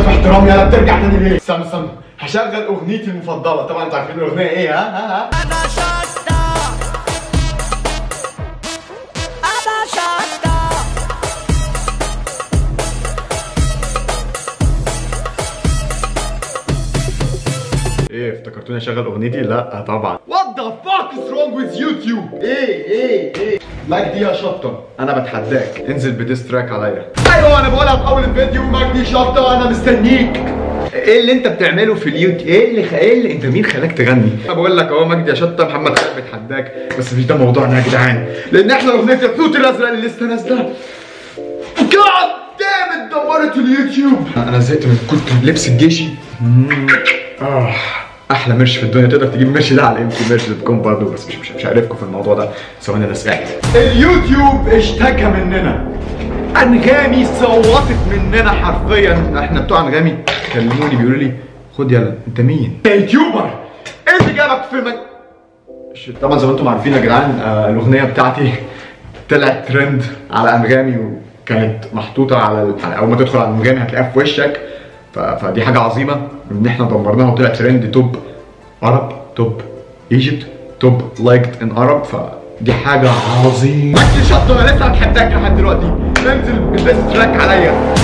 شايف احترامي يلا بترجع تاني ليه استنى استنى هشغل اغنيتي المفضله طبعا انتوا عارفين الاغنيه ايه ها ها ها انا شطة انا شطة ايه افتكرتوني اشغل اغنيتي لا طبعا وات ذا فاك از رونج وذ يوتيوب ايه ايه ايه مجدي يا شطه انا بتحداك انزل بديس تراك عليا ايوه انا بقولها في اول الفيديو مجدي شطه انا مستنيك ايه اللي انت بتعمله في اليوتيوب ايه اللي خ... ايه اللي انت مين خلاك تغني انا بقول لك اهو مجدي يا شطه محمد خالد بيتحداك بس مش ده موضوعنا يا جدعان لان احنا اغنيه الحوت الازرق اللي لسه نازله جاد دام دمرت اليوتيوب انا زهقت من كل لبس الجيشي اه احلى مرش في الدنيا تقدر تجيب مرش ده على ام تي مرش دوت كوم برضه بس مش مش, مش عارفكم في الموضوع ده ثواني انا سمعت اليوتيوب اشتكى مننا انغامي صوتت مننا حرفيا احنا بتوع انغامي كلموني بيقولوا لي خد يلا انت مين؟ يا يوتيوبر ايه اللي جابك في مج... ش- طبعا زي ما انتم عارفين يا جدعان آه الاغنيه بتاعتي طلعت ترند على انغامي وكانت محطوطه على ال- على اول ما تدخل على انغامي هتلاقيها في وشك ف... فدي حاجه عظيمه ان احنا دمرناها وطلعت ترند توب عرب توب ايجيبت توب لايكد ان عرب فدي حاجه عظيمه مجدي شطه انا لسه هتحداك لحد دلوقتي انزل بالبيست تراك عليا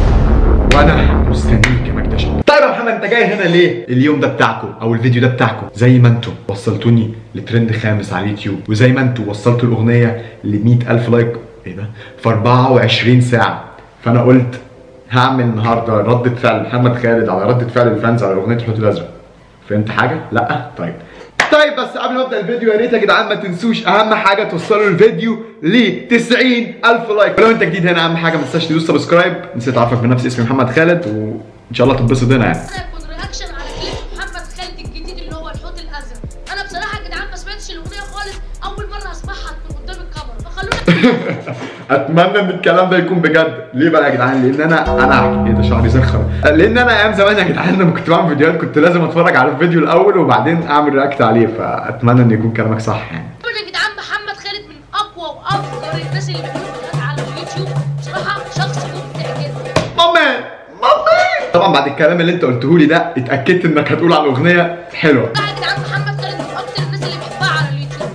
وانا مستنيك يا مجدي شطه طيب يا محمد انت جاي هنا ليه؟ اليوم ده بتاعكم او الفيديو ده بتاعكم زي ما انتم وصلتوني لترند خامس على اليوتيوب وزي ما انتم وصلتوا الاغنيه ل ألف لايك ايه ده؟ في 24 ساعه فانا قلت هعمل النهارده ردة فعل محمد خالد على ردة فعل الفانز على اغنيه الحوت الازرق فهمت حاجه؟ لا؟ طيب طيب بس قبل ما ابدا الفيديو يا ريت يا جدعان ما تنسوش اهم حاجه توصلوا الفيديو ل 90 الف لايك ولو انت جديد هنا اهم حاجه ما تنساش تدوس سبسكرايب نسيت اعرفك بنفسي اسمي محمد خالد وان شاء الله تتبسط هنا يعني انا يكون رياكشن على كليب محمد خالد الجديد اللي هو الحوت الازرق انا بصراحه يا جدعان ما سمعتش الاغنيه خالص اول مره اسمعها من قدام الكاميرا فخلونا اتمنى ان الكلام ده يكون بجد ليه بقى يا جدعان لان انا انا ايه ده شعري زخر لان انا ايام زمان يا جدعان لما كنت بعمل فيديوهات كنت لازم اتفرج على الفيديو الاول وبعدين اعمل رياكت عليه فاتمنى ان يكون كلامك صح يعني يا جدعان محمد خالد من اقوى وافجر الناس اللي بيعملوا فيديوهات على اليوتيوب بصراحه شخص ممتع جدا مامان مامان طبعا بعد الكلام اللي انت قلته لي ده اتاكدت انك هتقول على الاغنيه حلوه بصراحه يا جدعان محمد خالد من اكتر الناس اللي بيحبها على اليوتيوب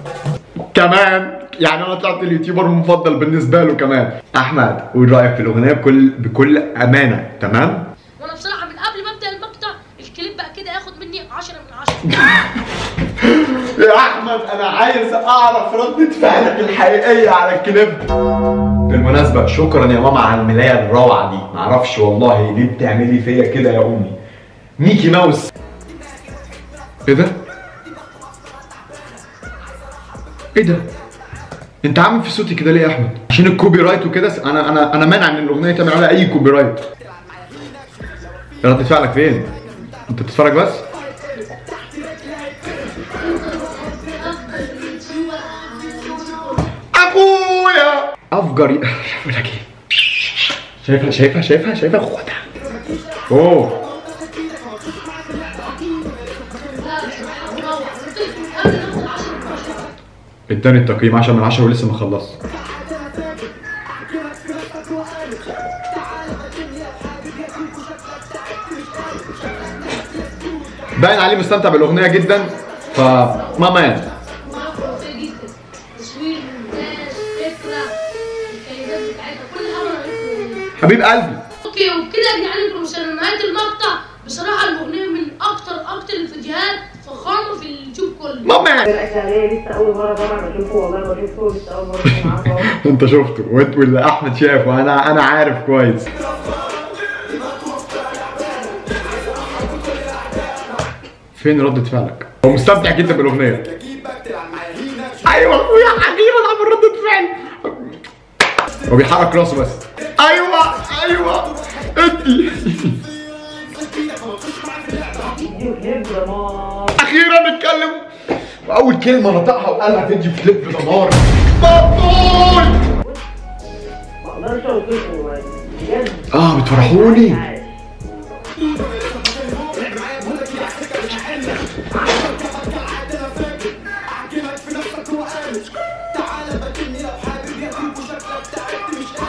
كمان يعني انا طلعت اليوتيوبر المفضل بالنسبه له كمان احمد قول رايك في الاغنيه بكل بكل امانه تمام وانا بصراحه من قبل ما ابدا المقطع الكليب بقى كده ياخد مني 10 من 10 يا احمد انا عايز اعرف ردة فعلك الحقيقية على الكليب بالمناسبة شكرا يا ماما على الملاية الروعة دي معرفش والله ليه بتعملي فيا كده يا امي ميكي ماوس ايه ده؟ ايه ده؟ انت عامل في صوتي كده ليه يا احمد؟ عشان الكوبي رايت وكده س- انا انا انا مانع ان الاغنية تعمل عليها اي كوبي رايت ردة فعلك فين؟ انت بتتفرج بس؟ ابويا افجر ي- بقول لك ايه شايفها شايفها شايفها شايفها خدها اوه اداني التقييم 10 من 10 ولسه ما خلص باين عليه مستمتع بالاغنيه جدا ف مامان تصوير مونتاج فكره الكلمات بتاعتها كل حاجه رهيبه حبيب قلبي اوكي وبكده يا جدعان انتم وصلنا لنهايه المقطع بصراحه الاغنيه من اكتر اكتر الفيديوهات فخامه في اليوتيوب كله مامان فرقة عليه لسه أول مرة طبعا أشوفه والله بشوفه لسه أول مرة أسمع عنه. انت شفته وانت واللي احمد شافه انا انا عارف كويس فين ردة فعلك؟ هو مستمتع جدا بالاغنية ايوه يا حبيبي انا عامل ردة فعل هو بيحرك راسه بس ايوه ايوه ادي فيديو كليب دمار اخيرا نتكلم واول كلمة نطقها وقالها فيديو كليب دمار مبطول ما أقدرش أوصفه بجد اه بتفرحوني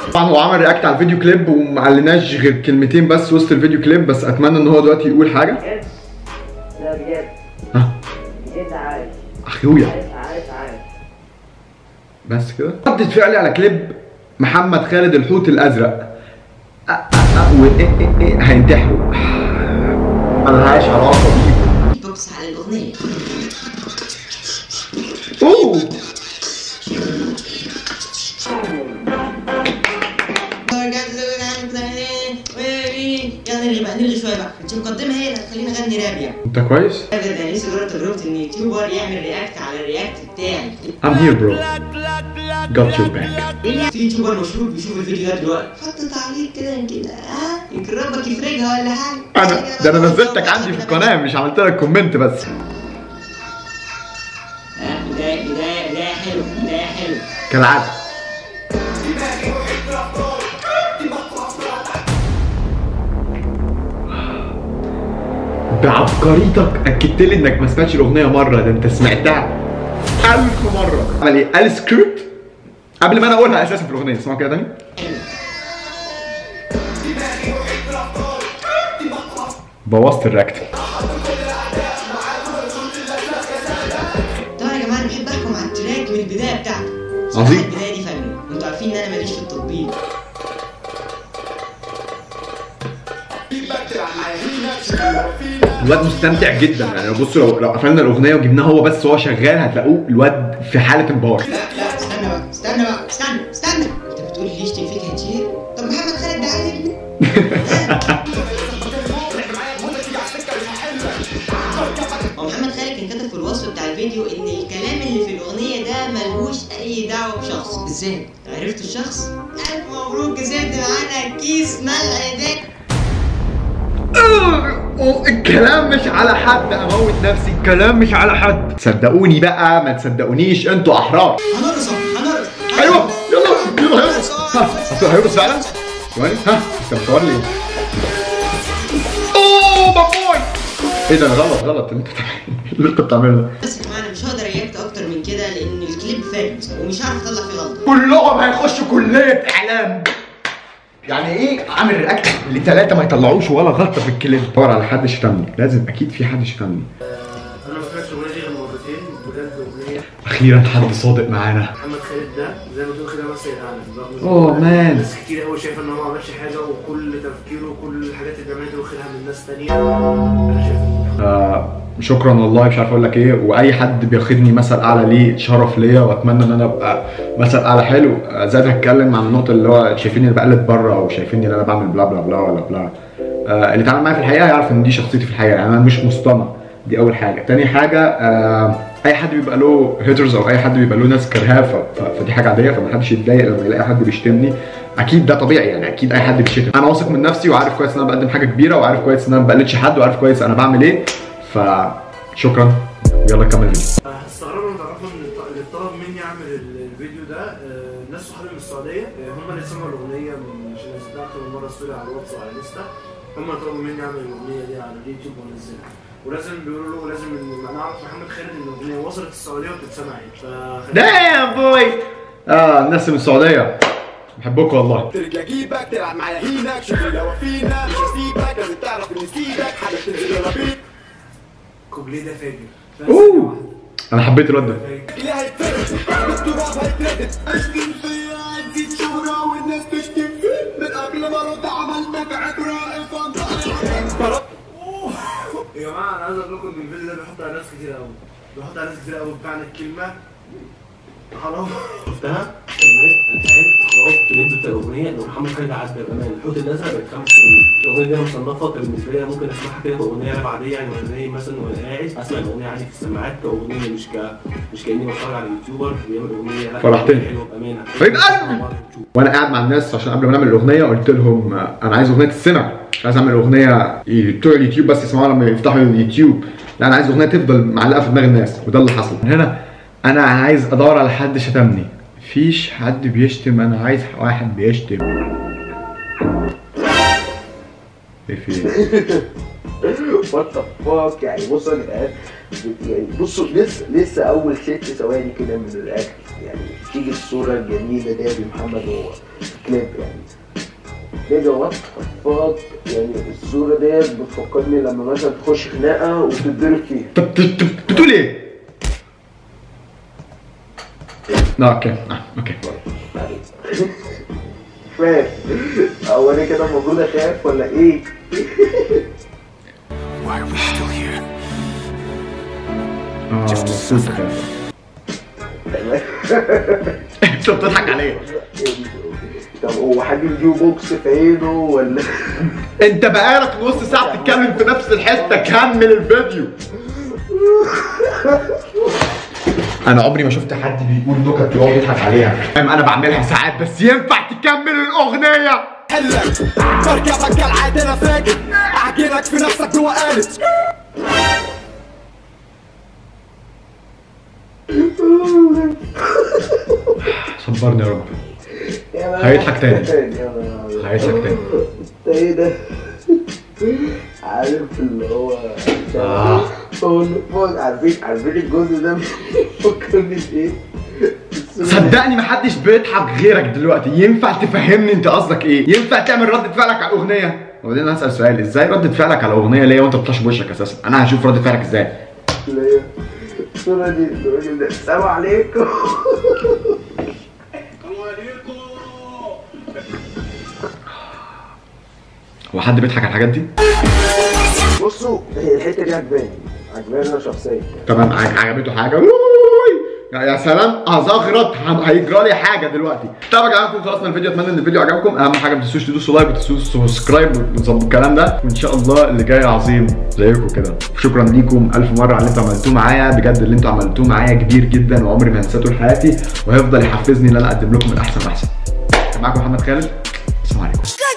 طبعا هو عمل رياكت على الفيديو كليب وما قالناش غير كلمتين بس وسط الفيديو كليب بس اتمنى ان هو دلوقتي يقول حاجه بجد لا بجد ها بجد عارف اخويا عارف عارف عارف بس كده ردة فعلي على كليب محمد خالد الحوت الازرق أ- أ- أ- وايه ايه ايه هينتحروا ملهاش علاقه بيه بوكس على الأغنية اوه يلا نلغي بقى نلغي شوية بقى انت مقدمة هي اللي هتخليني أغني راب يعني انت كويس بجد أنا لسه جربت تجربة إن يوتيوبر يعمل رياكت على الرياكت بتاعي I'm here bro got your back في يوتيوبر مشهور بيشوف الفيديو ده دلوقتي حط تعليق كده كده ها يمكن ربك يفرجها ولا حاجة انا ده انا نزلتك عندي في القناه مش عملت لك كومنت بس ها، بداية بداية بداية حلوة بداية حلوة كالعاده بعبقريتك اكدت لي انك ما سمعتش الاغنيه مره ده انت سمعتها ألف مره عمل ايه؟ قال سكريبت قبل ما انا اقولها اساسا في الاغنيه اسمعوا كده تاني بوظت الرياكت طبعا يا جماعة أنا بحب أحكم على التراك من البداية بتاعته عظيم. صراحة البداية دي فن وانتوا عارفين إن أنا ماليش في التطبيق الواد مستمتع جدا يعني بصوا لو لو قفلنا الاغنيه وجبناه هو بس وهو شغال هتلاقوه الواد في حاله انبهار لا لا استنى بقى استنى بقى استنى استنى انت بتقول لي يشتم فيك هتشير طب محمد خالد ده عايز يكذب؟ هو محمد خالد كان كاتب في الوصف بتاع الفيديو ان الكلام اللي في الاغنيه ده ملهوش اي دعوه بشخص ازاي عرفت الشخص الف مبروك كسبت معانا كيس ملح ده الكلام مش على حد اموت نفسي الكلام مش على حد صدقوني بقى ما تصدقونيش انتوا احرار هنرقص هنرقص ايوه يلا يلا هيرقص ها أصل هيرقص فعلا ثواني ها انت مصور لي ايه؟ اوه بابوي ايه ده غلط غلط انت اللي انت بتعمله ده بس يا جماعه انا مش هقدر رياكت اكتر من كده لان الكليب فات ومش هعرف اطلع فيه غلطه كلهم هيخشوا كليه اعلام يعني ايه عامل رياكت لثلاثه ما يطلعوش ولا غلطه في الكليب دور على حد شتمني لازم اكيد في حد شتمني انا ما سمعتش الاغنيه دي غير مرتين بجد اغنيه اخيرا حد صادق معانا محمد خالد ده زي ما تقول كده مثل الاعلى رغم إن أوه، مان. ناس كتير قوي شايفه ان هو ما عملش حاجه وكل تفكيره وكل الحاجات اللي بيعملها دي واخدها من ناس تانيه انا شايف إن آه شكرا والله مش عارف اقول لك ايه واي حد بياخدني مثل اعلى ليه شرف ليا واتمنى ان انا ابقى مثل اعلى حلو آه زائد هتكلم عن النقطه اللي هو شايفيني اللي بقلد بره او شايفيني اللي انا بعمل بلا بلا بلا ولا بلا آه اللي اتعامل معايا في الحقيقه يعرف ان دي شخصيتي في الحقيقه يعني انا مش مصطنع دي اول حاجه تاني حاجه آه اي حد بيبقى له هيترز او اي حد بيبقى له ناس كرهاه ف- ف- فدي حاجه عاديه فما حدش يتضايق لما يلاقي حد بيشتمني اكيد ده طبيعي يعني اكيد اي حد بيشتم انا واثق من نفسي وعارف كويس ان انا بقدم حاجه كبيره وعارف كويس ان انا ما بقلدش حد وعارف كويس انا بعمل ايه فشكرا يلا كمل الفيديو هستغربوا ان تعرفوا ان الط- اللي طلب مني اعمل ال- الفيديو ده آه، ناس صحابي من السعوديه آه، هم اللي سمعوا الاغنيه من عشان نزلتها اكتر من مره ستوري على الواتس وعلى الانستا هم اللي طلبوا مني اعمل الاغنيه دي على اليوتيوب وانزلها ولازم بيقولوا له لازم ان انا اعرف محمد خالد ان الاغنيه وصلت السعوديه وبتتسمع يعني فخلينا- دايم بوي اه الناس من السعوديه بحبكم والله ترجع جيبك تلعب معايا هينك شوف لو فينا مش هسيبك لازم تعرف ان سيبك حاجه تنزل يلا بيك كوبليه ده فاجر بس اوه انا حبيت الواد ده فاجر. اللي هيتفرد التراب هيتردد اشتم فيا هتزيد شهرة والناس تشتم فيه من قبل ما ارد عملتك عبرة افضل يا جماعه انا عايز اقول لكم ان الفيديو ده بيحط على ناس كتير قوي بيحط على ناس كتير قوي بمعنى الكلمه حرام شفتها الناس الان خلاص بنسبه الاغنيه ان محمد خالد عدى بامان الحوت الازرق بقت خمس سنين الاغنيه دي انا مصنفه كان بالنسبه لي أنا ممكن اسمعها كده كاغنيه راب عاديه يعني وانا نايم مثلا وانا قاعد اسمع الاغنيه عادي في السماعات كاغنيه مش ك مش كاني بتفرج على يوتيوبر بيعمل اغنيه لا فرحتني. أغنية حلوه بامانه حبيب قلبي. وانا قاعد مع الناس عشان قبل ما نعمل الاغنيه قلت لهم آه، انا عايز اغنيه تتسمع مش عايز اعمل اغنيه ي- بتوع اليوتيوب بس يسمعوها لما يفتحوا اليوتيوب لا انا عايز اغنيه تفضل معلقه في دماغ الناس وده اللي حصل من هنا انا عايز ادور على حد شتمني مفيش حد بيشتم انا عايز واحد بيشتم ايه في إيه؟ وات ذا فاك يعني بصوا يا جدعان يعني بصوا لسه لسه اول ست ثواني كده من الاكل يعني تيجي الصوره الجميله دي بمحمد وهو كليب يعني نيجا وات فاك يعني الصورة ديت بتفكرني لما مثلا تخش خناقة وتتضرب فيها طب ت- ت- بتقول ايه؟ لا اوكي آه، اوكي فاهم هو انا كده المفروض اخاف ولا ايه؟ اه مبسوط خير تمام انت بتضحك عليا طب هو حد الجيو بوكس في عينه ولا انت بقالك نص ساعه بتتكلم في نفس الحته كمل الفيديو انا عمري ما شفت حد بيقول نكت وهو بيضحك عليها فاهم انا بعملها ساعات بس ينفع تكمل الاغنيه حلك بركبك كالعادة انا فاجر اعجنك في نفسك جوا قالب صبرني يا رب يا لا- هيضحك تاني. يا لا- هيضحك تاني. انت ايه ده؟ عارف اللي هو آه. هو فوق عارفين عارفين الجزء ده فكرني بايه؟ صدقني محدش بيضحك غيرك دلوقتي ينفع تفهمني انت قصدك ايه ينفع تعمل ردة فعلك على الاغنيه وبعدين انا هسال سؤال ازاي ردة فعلك على الاغنيه ليه وانت بتطلعش بوشك اساسا انا هشوف ردة فعلك ازاي اللي هي الصورة دي الراجل ده السلام عليكم هو حد بيضحك على الحاجات دي بصوا هي الحتة دي عجباني عجباني انا شخصيا تمام ع- عجبته حاجه ووووي. يا يا سلام ازغرط هم- هيجرى لي حاجه دلوقتي طب يا جماعه كنتوا خلصنا الفيديو اتمنى ان الفيديو عجبكم اهم حاجه ما تنسوش تدوسوا لايك وتدوسوا سبسكرايب وتظبطوا الكلام ده وان شاء الله اللي جاي عظيم زيكم كده شكرا ليكم الف مره على اللي انتوا عملتوه معايا بجد اللي انتوا عملتوه معايا كبير جدا وعمري ما هنساه طول حياتي وهيفضل يحفزني ان انا اقدم لكم الاحسن واحسن كان معاكم محمد خالد السلام عليكم